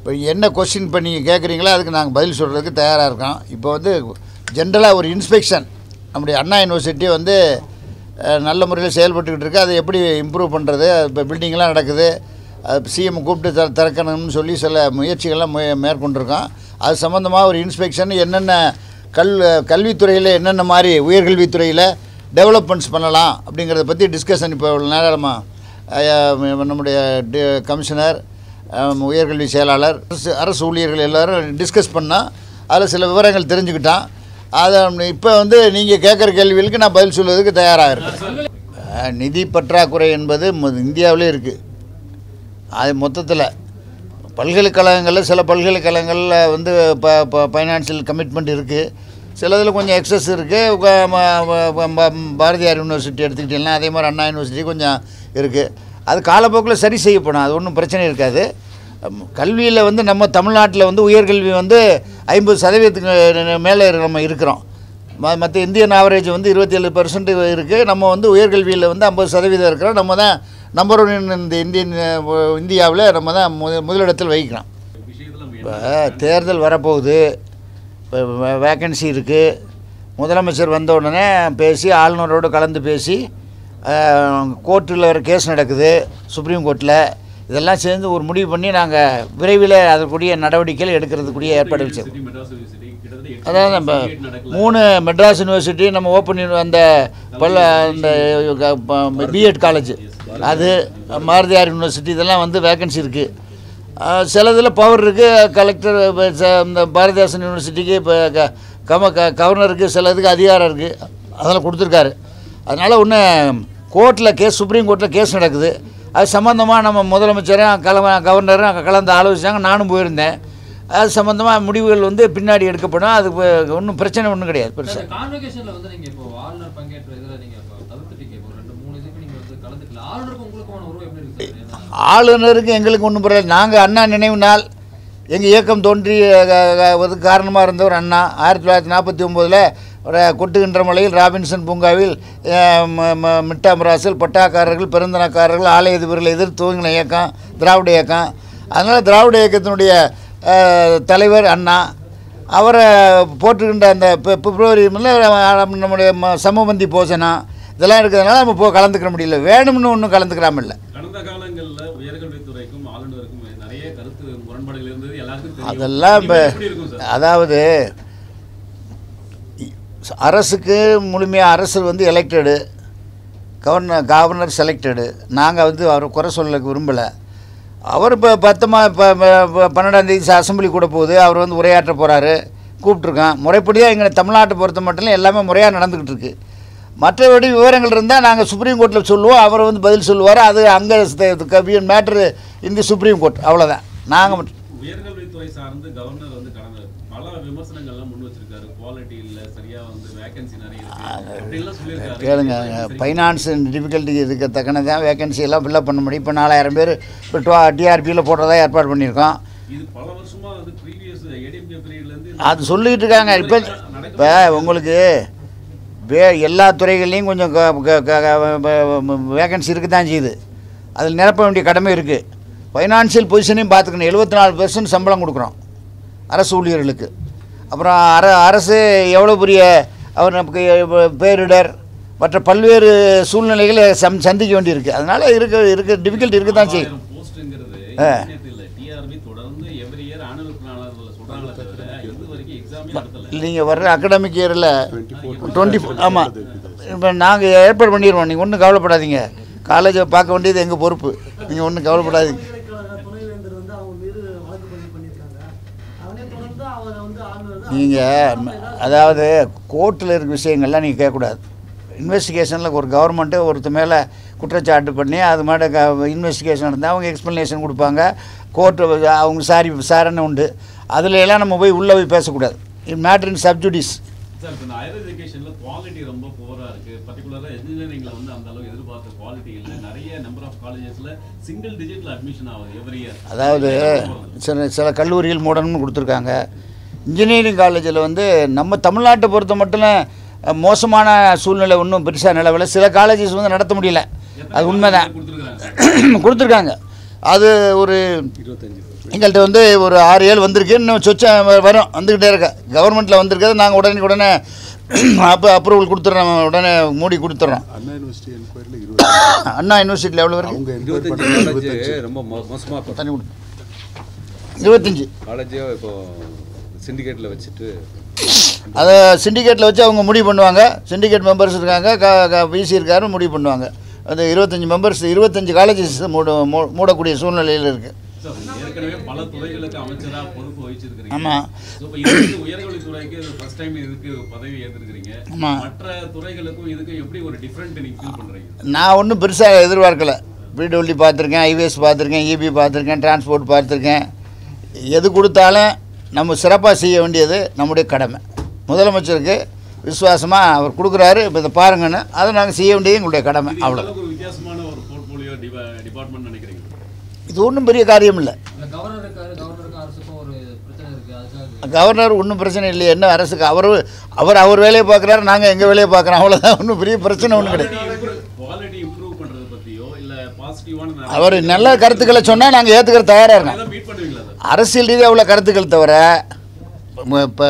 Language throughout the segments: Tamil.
இப்போ என்ன கொஸ்டின் இப்போ நீங்கள் கேட்குறீங்களோ அதுக்கு நாங்கள் பதில் சொல்கிறதுக்கு தயாராக இருக்கோம் இப்போ வந்து ஜென்ரலாக ஒரு இன்ஸ்பெக்ஷன் நம்முடைய அண்ணா யுனிவர்சிட்டி வந்து அஹ், நல்ல முறையில் செயல்பட்டுக்கிட்டு இருக்கு அதை எப்படி இம்ப்ரூவ் பண்ணுறது இப்போ பில்டிங்லாம் நடக்குது அது சிஎம் கூப்பிட்டு த திறக்கணும்னு சொல்லி சில முயற்சிகள்லாம் முய மேற்கொண்டிருக்கோம் அது சம்மந்தமாக ஒரு இன்ஸ்பெக்ஷன் என்னென்ன கல் கல்வித்துறையில் என்னென்ன மாதிரி உயர்கல்வித்துறையில் டெவலப்மெண்ட்ஸ் பண்ணலாம் அப்படிங்கிறத பற்றி டிஸ்கஷன் இப்போ இவ்வளோ நேரமாக நம்முடைய டி கமிஷனர் அஹ், உயர்கல்வி செயலாளர் அரசு அரசு ஊழியர்கள் எல்லாரும் டிஸ்கஸ் பண்ணால் அதில் சில விவரங்கள் தெரிஞ்சுக்கிட்டான் அதை இப்போ வந்து நீங்கள் கேட்குற கேள்விகளுக்கு நான் பதில் சொல்வதற்கு தயாராக இருக்கேன் அஹ், நிதி பற்றாக்குறை என்பது மொ- இந்தியாவிலே இருக்குது அது மொத்தத்தில் பல்கலைக்கழகங்களில் சில பல்கலைக்கழகங்களில் வந்து ப ப ஃபைனான்சியல் கமிட்மெண்ட் இருக்குது சிலதில் கொஞ்சம் எக்ஸஸ் இருக்குது பாரதியார் யூனிவர்சிட்டி எடுத்துக்கிட்டிங்கன்னா அதே மாதிரி அண்ணா யூனிவர்சிட்டி கொஞ்சம் இருக்குது அது காலப்போக்கில் சரி செய்யப்படும் அது ஒன்றும் பிரச்சனை இருக்காது கல்வியில் வந்து நம்ம தமிழ்நாட்டில் வந்து உயர்கல்வி வந்து ஐம்பது சதவீதத்துக்கு மேலே நம்ம இருக்கிறோம் மற்ற இந்தியன் ஆவரேஜ் வந்து இருபத்தேழு பர்சன்ட் இருக்குது நம்ம வந்து உயர்கல்வியில் வந்து ஐம்பது சதவீதம் இருக்கிறோம் நம்ம தான் நம்பர் ஒன் இந்த இந்தியன் அஹ், இந்தியாவில் நம்ம தான் முத முதலிடத்தில் வகிக்கிறோம் இப்போ தேர்தல் வரப்போகுது இப்போ வேக்கன்சி இருக்குது முதலமைச்சர் வந்த உடனே பேசி ஆளுநரோடு கலந்து பேசி கோர்ட்டில் ஒரு கேஸ் நடக்குது சுப்ரீம் கோர்ட்டில் இதெல்லாம் சேர்ந்து ஒரு முடிவு பண்ணி நாங்கள் விரைவில் அதற்குரிய நடவடிக்கைகள் எடுக்கிறதுக்குரிய ஏற்பாடு வச்சிருக்கோம் மெட்ராஸ் யூனிவர்சிட்டி கிட்டத்தட்ட அதாவது நம்ம மூணு மெட்ராஸ் யூனிவர்சிட்டி நம்ம ஓப்பன் அந்த பல்ல அந்த பிஎட் காலேஜ் அது பாரதியார் யூனிவர்சிட்டி இதெல்லாம் வந்து வேக்கன்சி இருக்குது சிலதில் பவர் இருக்குது கலெக்டர் இப்ப ச- இந்த பாரதிதாசன் யூனிவர்சிட்டிக்கு இப்போ க கம க கவர்னருக்கு சிலதுக்கு அதிகாரம் இருக்குது அதெல்லாம் கொடுத்துருக்காரு அதனால் ஒன்று கோர்ட்டில் கேஸ் சுப்ரீம் கோர்ட்டில் கேஸ் நடக்குது அது சம்மந்தமாக நம்ம முதலமைச்சரும் கல கவர்னரும் அங்கே கலந்து ஆலோசிச்சாங்க நானும் போயிருந்தேன் அது சம்மந்தமாக முடிவுகள் வந்து பின்னாடி எடுக்கப்படும் அது ஒன்றும் பிரச்சனை ஒன்றும் கிடையாது பெருசாக கான்வெகேஷன்ல வந்து நீங்க இப்போ ஆளுநர் பங்கேற்ற இதுல நீங்க இப்போ தவிர்த்துட்டீங்க இப்போ ரெண்டு மூணு இதுக்கு நீங்க வந்து கலந்துக்கல ஆளுநருக்கும் உங்களுக்குமான உறவு எப்படி இருக்கு சார் ஏன்னா ஆளுநருக்கு எங்களுக்கு ஒன்றும் பரவாயில்ல நாங்கள் அண்ணா நினைவு நாள் எங்கள் இயக்கம் தோன்றி காரணமாக இருந்தவர் அண்ணா ஆயிரத்தி தொள்ளாயிரத்தி நாற்பத்தி ஒம்போதில் கொட்டுகின்ற மலையில் ராபின்சன் பூங்காவில் அஹ், ம- ம- மிட்டாமராசல் பட்டாக்காரர்கள் பெருந்தனக்காரர்கள் ஆலய அதிபர்களை எதிர்த்து துவங்கின இயக்கம் திராவிட இயக்கம் அதனால் திராவிட இயக்கத்தினுடைய அஹ், தலைவர் அண்ணா அவரை போட்டுக்கின்ற அந்த பிப்ர- பிப்ரவரி முதல்ல நம்முடைய ம- சமபந்தி போசனா இதெல்லாம் இருக்கிறதுனால நம்ம போ கலந்துக்கிற முடியல வேணும்னு ஒன்றும் கலந்துக்கிறாம இல்லை கடந்த காலங்கள்ல உயர்கல்வித்துறைக்கும் ஆளுநருக்கும் நிறைய கருத்து முரண்பாடுகள் இருந்தது எல்லாருக்கும் தெரியும் அதெல்லாம் இப்போ இனிமேல் எப்படி இருக்கும் சார் அதாவது இ- அரசுக்கு முழுமையாக அரசு வந்து எலெக்டடு கவர்னர் கவர்னர் செலக்டடு நாங்கள் வந்து அவரை குறை சொல்ல விரும்பலை அவர் இப்போ பத்தமா இப்போ பன்னெண்டாந்தேதி அசம்பிளி கூட போகுது அவர் வந்து உரையாற்ற போகிறாரு கூப்பிட்ருக்கோம் முறைப்படி தான் எங்கள் தமிழ்நாட்டை பொறுத்த மட்டும் எல்லாமே முறையாக நடந்துக்கிட்டு இருக்கு மற்றபடி விவரங்கள் இருந்தால் நாங்கள் சுப்ரீம் கோர்ட்டில் சொல்லுவோம் அவர் வந்து பதில் சொல்லுவார் அது அங்கே மேட்ரு இந்த சுப்ரீம் கோர்ட் அவ்வளோதான் நாங்கள் உயர்கல்வித்துறை சார்ந்து கவர்னர் வந்து கடந்த பல விமர்சனங்கள்லாம் முன் வச்சிருக்காரு குவாலிட்டி இல்ல சரியா வந்து வேகன்சி நிறைய இருக்கு அப்படின்லாம் சொல்லியிருக்காரு கேளுங்க சரி. ஃபைனான்ஸ் டிஃபிகல்ட்டி இருக்க தக்கன தான் வேகன்சி எல்லாம் ஃபில்அப் பண்ண முடியும் இப்போ நாலாயிரம் பேர் இப்போ டோ டிஆர்பியில் போடுறதா ஏற்பாடு பண்ணியிருக்கோம் இது பல வருஷமா வந்து ப்ரீவியஸ் ஏடிஎம்கே பீரியட்ல இருந்து அது சொல்லிக்கிட்டு இருக்காங்க இப்போ இப்போ உங்களுக்கு வே எல்லா துறைகள்லையும் கொஞ்சம் வேகன்சி இருக்க தான் செய்யுது அதில் நிரப்ப வேண்டிய கடமை இருக்குது ஃபைனான்சியல் பொசிஷனையும் பார்த்துக்கணும் எழுபத்தி நாலு பெர்சன்ட் சம்பளம் கொடுக்குறோம் அரசு ஊழியர்களுக்கு அப்புறம் அர அரசு எவ்வளோ பெரிய அவர் நமக்கு பேரிடர் மற்ற பல்வேறு சூழ்நிலைகளை சம் சந்திக்க வேண்டியிருக்கு அதனால் இருக்க இருக்க டிஃபிகல்ட் இருக்க தான் செய்யும் ஆயிரம் போஸ்ட்ங்கிறது ஆ. நேத்து இல்ல டிஆர்பி தொடர்ந்து எவ்ரி இயர் ஆனுவல் பிளானர்ல சொல்றாங்களே தவிர இது வரைக்கும் எக்ஸாமே நடத்தல நீங்கள் வர்ற அகடமிக் இயரில் டுவெண்ட்டி ஃபோர் ஆமாம் இப்போ நாங்கள் ஏற்பாடு பண்ணிடுவோம் நீங்கள் ஒன்றும் கவலைப்படாதீங்க காலேஜை பார்க்க வேண்டியது எங்கள் பொறுப்பு நீங்கள் ஒன்றும் கவலைப்படாதீங்க பல்கலைக்கழக துணைவேந்தர் வந்து அவங்க மீது வழக்கு பதிவு பண்ணியிருக்காங்க அவனே தொடர்ந்து அவரை வந்து ஆளுநர் தான் நீங்கள் அதாவது கோர்ட்டில் இருக்க விஷயங்கள்லாம் நீங்கள் கேட்கக்கூடாது இன்வெஸ்டிகேஷனில் ஒரு கவர்மெண்ட்டு ஒருத்த மேலே குற்றச்சாட்டு பண்ணி அது மாதிரி க இன்வெஸ்டிகேஷன் நடந்தால் அவங்க எக்ஸ்ப்ளனேஷன் கொடுப்பாங்க கோர்ட்டு அவங்க சாரி விசாரணை உண்டு அதுல எல்லாம் நம்ம போய் உள்ளே போய் பேசக்கூடாது in matter in sub judice sir இப்போ இந்த ஹையர் எஜுகேஷன்ல குவாலிட்டி ரொம்ப போரா இருக்கு பர்டிகுலரா இன்ஜினியரிங்ல வந்து அந்த அளவுக்கு எதிர்பார்த்த குவாலிட்டி இல்ல நிறைய நம்பர் ஆஃப் காலேஜஸ்ல சிங்கிள் டிஜிட்ல அட்மிஷன் ஆகுது எவ்ரி இயர் அதாவது சில சில கல்லூரிகள் மூடணும்னு கொடுத்துருக்காங்க இன்ஜினியரிங் காலேஜில் வந்து நம்ம தமிழ்நாட்டை பொறுத்த மட்டும் அஹ், மோசமான சூழ்நிலை ஒன்றும் பெருசாக நிலவல சில காலேஜஸ் வந்து நடத்த முடியல அது உண்மைதான் கொடுத்துருக்காங்க கொடுத்துருக்காங்க அது ஒரு எங்கள்கிட்ட வந்து ஒரு ஆறு ஏழு வந்திருக்கு இன்னும் சொச்சம் வ- வரும் வந்துக்கிட்டே இருக்கா கவர்மெண்ட்டில் வந்திருக்கிறது நாங்கள் உடனே உடனே அப்போ அப்ரூவல் கொடுத்துட்றோம் உடனே மூடி கொடுத்துட்றோம் அண்ணா யூனிவர்சிட்டி என்கொயரியில் இருபது அண்ணா யூனிவர்சிட்டியில் எவ்வளோ வரைக்கும் அவங்க என்கொயரி இருபத்தஞ்சு பண்ணது காலேஜ் இருபத்தஞ்சு ரொம்ப மோ- மோசமா இப்போ தண்ணி கொடு இருபத்தஞ்சி காலேஜே இப்போ சிண்டிகேட்டில் வச்சுட்டு அதை சிண்டிகேட்டில் வச்சு அவங்க முடிவு பண்ணுவாங்க சிண்டிகேட் மெம்பர்ஸ் இருக்காங்க க க விசி இருக்காரு முடிவு பண்ணுவாங்க அது இருபத்தஞ்சி மெம்பர்ஸ் இருபத்தஞ்சி காலேஜஸ் மூட மூ- மூடக்கூடிய சூழ்நிலையில் இருக்குது சார், ஏற்கனவே பல துறைகளுக்கு அமைச்சரா பொறுப்பு வகிச்சிருக்கிறீங்க ஆமாம் So, இப்ப இது வந்து உயர்கல்வித்துறைக்கு இது ஃபர்ஸ்ட் டைம் இதுக்கு பதவி ஏற்றிருக்கிறீங்க ஆமா. மற்ற துறைகளுக்கும் இதுக்கும் எப்படி ஒரு டிஃபரெண்ட் நீங்க ஃபீல் பண்றீங்க நான் ஒன்றும் பெருசாக எதிர்பார்க்கல பிடபிள்யூ பார்த்துருக்கேன் ஐவிஎஸ் பார்த்துருக்கேன் இபி பார்த்துருக்கேன் டிரான்ஸ்போர்ட் பார்த்துருக்கேன் எது கொடுத்தாலும் நம்ம சிறப்பாக செய்ய வேண்டியது நம்முடைய கடமை முதலமைச்சருக்கு விசுவாசமாக அவர் கொடுக்குறாரு இப்போ இதை பாருங்கன்னு அதை நாங்கள் செய்ய வேண்டியது எங்களுடைய கடமை இது அவ்வளோ எவ்வளவு ஒரு வித்தியாசமான ஒரு போர்ட்போலியோ டிபார்ட்மெண்ட் நினைக்கிறீங்க இது ஒன்றும் பெரிய காரியம் இல்லை இல்ல கவர்னர் இருக்காரு கவர்னருக்கும் அரசுக்கும் ஒரு பிரச்சனை இருக்கு அதுக்காக கவர்னர் ஒன்றும் பிரச்சனை இல்லை என்ன அரசுக்கு அவர் அவர் அவர் வேலையை பார்க்குறாரு நாங்கள் எங்கள் வேலையை பார்க்குறோம் அவ்வளோதான் ஒன்றும் பெரிய பிரச்சனை ஒன்றும் கிடையாது குவாலிட்டி இம்ப்ரூவ் பண்றது பத்தியோ இல்ல பாசிட்டிவான அவர் நல்ல கருத்துக்களை சொன்னால் நாங்கள் ஏற்றுக்கிற தயாராக இருக்கோம் மீட் பண்ணுவீங்களா சார் அரசியல் ரீதியாக உள்ள கருத்துக்கள் தவிர இப்போ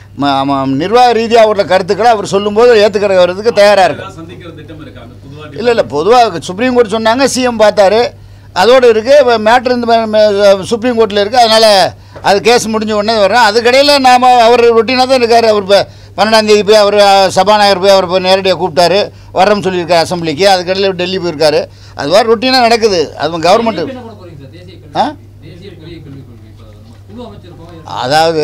நிர்வாக ரீதியாக உள்ள கருத்துக்களை அவர் சொல்லும்போது ஏற்றுக்கிறதுக்கு தயாராக இருக்கும் ஏதாவது சந்திக்கிற திட்டம் இருக்கா அந்த பொதுவா இல்லை இல்லை பொதுவாக சுப்ரீம் கோர்ட் சொன்னாங்க சிஎம் பார்த்தாரு அதோடு இருக்குது மேட்ரு இந்த ம- ம- சுப்ரீம் கோர்ட்டில் இருக்குது அதனால் அது கேஸ் முடிஞ்ச உடனே வரும் அதுக்கடையில் நாம் அவர் ரொட்டீனாக தான் இருக்கார் அவர் இப்போ பன்னெண்டாந்தேதி போய் அவர் சபாநாயகர் போய் அவர் போய் நேரடியாக கூப்பிட்டாரு வரேன்னு சொல்லியிருக்காரு அசம்பிளிக்கு அதுக்கடையில் டெல்லி போயிருக்காரு அது மாதிரி ரொட்டீனாக நடக்குது அது கவர்மெண்ட்டு என்ன பண்ண போறீங்க சார் தேசிய ஆ? கல்வி தேசிய புதிய கல்விக் கொள்கை இப்போ நம்ம குழு அமைச்சிருக்கோம் அதாவது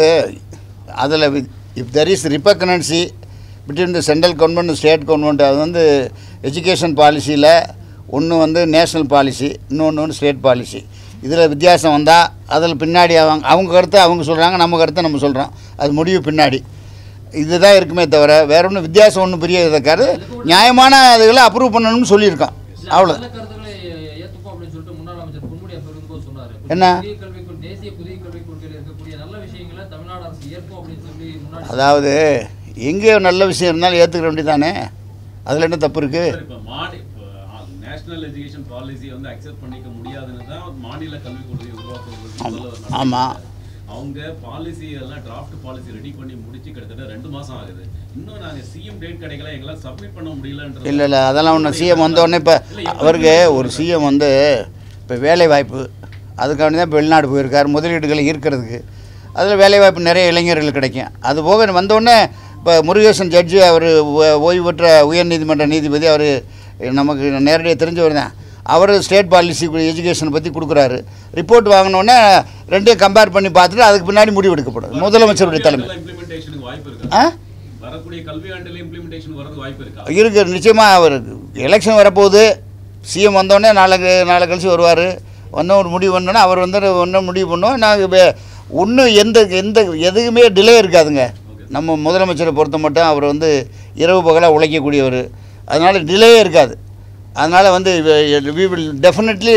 அதில் if there is repugnancy between the central government state government அது வந்து எஜுகேஷன் பாலிசியில் ஒன்று வந்து நேஷ்னல் பாலிசி இன்னொன்று வந்து ஸ்டேட் பாலிசி இதில் வித்தியாசம் வந்தால் அதில் பின்னாடி அவங்க அவங்க கருத்தை அவங்க சொல்கிறாங்க நம்ம கருத்தை நம்ம சொல்கிறோம் அது முடிவு பின்னாடி இதுதான் இருக்குமே தவிர வேற ஒன்றும் வித்தியாசம் ஒன்றும் பெரிய இருக்காது நியாயமான இதுகளை அப்ரூவ் பண்ணணும்னு சொல்லியிருக்கோம் இல்ல, அவ்வளோ நல்ல கருத்துக்களை ஏத்துப்போம் அப்படின்னு சொல்லிட்டு முன்னாள் அமைச்சர் பொன்முடி அப்ப இருக்கும்போது சொன்னாரு என்ன? புதிய கல்விக் கொள்கை தேசிய புதிய கல்விக் கொள்கையில் இருக்கக்கூடிய நல்ல விஷயங்களை தமிழ்நாடு அரசு ஏற்கும் அப்படின்னு சொல்லி முன்னாடி அதாவது எங்கே நல்ல விஷயம் இருந்தாலும் ஏற்றுக்கிற வேண்டியதானே அதில் என்ன தப்பு இருக்குது சார், இப்ப மாநில நேஷனல் எஜுகேஷன் பாலிசி வந்து அக்செப்ட் பண்ணிக்க முடியாதுன்னு தான் மாநில கல்விக் கொள்கையை உருவாக்குறது முதல்ல ஒரு நடவடிக்கை. ஆமா. அவங்க பாலிசி எல்லாம் டிராஃப்ட் பாலிசி ரெடி பண்ணி முடிச்சு கிட்டத்தட்ட ரெண்டு மாசம் ஆகுது இன்னும் நாங்க சிஎம் டேட் கிடைக்கல எங்களால சப்மிட் பண்ண முடியலன்றது இல்லை இல்லை அதெல்லாம் ஒன்று சிஎம் வந்தோடனே இப்போ அவருக்கு ஒரு சிஎம் வந்து இப்போ வேலை வாய்ப்பு அதுக்காண்டி தான் இப்போ வெளிநாடு போயிருக்கார் முதலீடுகளை ஈர்க்கிறதுக்கு அதில் வேலை வாய்ப்பு நிறைய இளைஞர்கள் கிடைக்கும் அது போக வந்தோடனே இப்போ முருகேசன் ஜட்ஜி அவர் ஓய்வு பெற்ற உயர்நீதிமன்ற நீதிபதி அவர் நமக்கு நேரடியாக தெரிஞ்சவர் தான் அவர் ஸ்டேட் பாலிசி எஜுகேஷன் பற்றி கொடுக்குறாரு ரிப்போர்ட் வாங்கினோடனே ரெண்டையும் கம்பேர் பண்ணி பார்த்துட்டு அதுக்கு பின்னாடி முடிவு எடுக்கப்படும் முதலமைச்சருடைய தலைமை இம்ப்ளிமெண்டேஷனுக்கு வாய்ப்பு ஆ இருக்கா வரக்கூடிய கல்வி ஆண்டுல இம்ப்ளிமெண்டேஷன் வரது வாய்ப்பு இருக்கா இருக்கு நிச்சயமாக அவர் எலெக்ஷன் வரப்போகுது சிஎம் வந்தோடனே நாளைக்கு நாளை கழிச்சு வருவார் ஒன்றும் ஒரு முடிவு பண்ணோன்னா அவர் வந்து ஒன்றும் முடிவு பண்ணுவோம் நாங்கள் ஒன்றும் எந்த எந்த எதுக்குமே டிலே இருக்காதுங்க நம்ம முதலமைச்சரை பொறுத்த மட்டும் அவர் வந்து இரவு பகலாக உழைக்கக்கூடியவர் அதனால் டிலே இருக்காது அதனால் வந்து we will definitely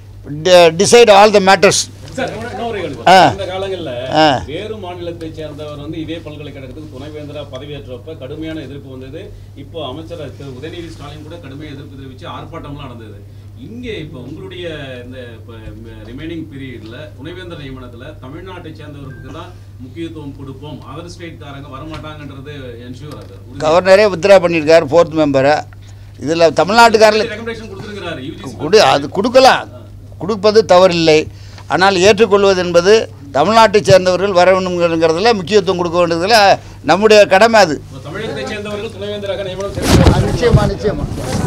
decide all the matters sir இன்னொரு- இன்னொரு கேள்வி. ஆ. இந்த காலங்கள்ல ஆ. வேறு மாநிலத்தை சேர்ந்தவர் வந்து இதே பல்கலைக்கழகத்துக்கு துணைவேந்தரா பதவியேற்றப்ப கடுமையான எதிர்ப்பு வந்தது இப்போ அமைச்சர் திரு உதயநிதி ஸ்டாலின் கூட கடுமையாக எதிர்ப்பு தெரிவிச்சு ஆர்ப்பாட்டம்லாம் நடந்தது இங்கே இப்போ உங்களுடைய இந்த ரிமைனிங் பீரியட்ல துணைவேந்தர் நியமனத்துல தமிழ்நாட்டை சேர்ந்தவருக்கு தான் முக்கியத்துவம் கொடுப்போம் அதர் ஸ்டேட்காரங்க வரமாட்டாங்கன்றது என்ஷூர் அது கவர்னரே வித்ரா பண்ணியிருக்காரு ஃபோர்த் மெம்பரை இதில் தமிழ்நாட்டுக்காரில் ரெக்கமெண்டேஷன் கொடுத்துருக்கிறாரு யூஜிசி கொடு அது கொடுக்கலாம் கொடுப்பது தவறில்லை ஆனால் ஏற்றுக்கொள்வது என்பது தமிழ்நாட்டைச் சேர்ந்தவர்கள் வர வேணுங்கிறதுல முக்கியத்துவம் கொடுக்க வேண்டியதில் நம்முடைய கடமை அது தமிழகத்தை சேர்ந்தவர்கள் துணைவேந்தராக நியமனம் செய்யப்படுவார்கள் நிச்சயமா நிச்சயமா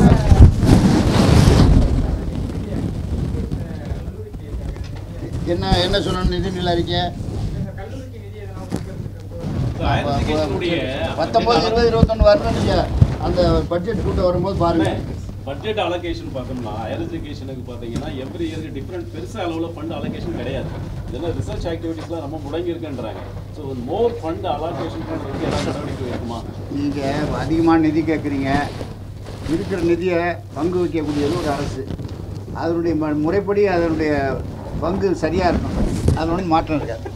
என்ன என்ன சொல்லணும் நிதிநிலை அறிக்கை ஹையர் எஜுகேஷனுடைய பத்தொம்பது இருபது இருபத்தொன்று வரணும் நீங்கள் அந்த பட்ஜெட் கூட்டம் வரும்போது பாருங்கள் பட்ஜெட் அலோகேஷன் பார்த்தோம்னா ஹையர் எஜுகேஷனுக்கு பார்த்தீங்கன்னா எவ்ரி இயருக்கு டிஃப்ரெண்ட் பெருசு அளவில் ஃபண்ட் அலோகேஷன் கிடையாது இதெல்லாம் ரிசர்ச் ஆக்டிவிட்டீஸ்லாம் ரொம்ப முடங்கி இருக்குன்றாங்க ஸோ மோர் ஃபண்ட் அலோகேஷன் பண்ணுறதுக்கு ஏதாவது நடவடிக்கை இருக்குமா நீங்கள் அதிகமான நிதி கேட்குறீங்க இருக்கிற நிதியை பங்கு வைக்கக்கூடியது ஒரு அரசு அதனுடைய ம- முறைப்படி அதனுடைய பங்கு சரியாக இருக்கும் அதனுடைய மாற்றம் இருக்காது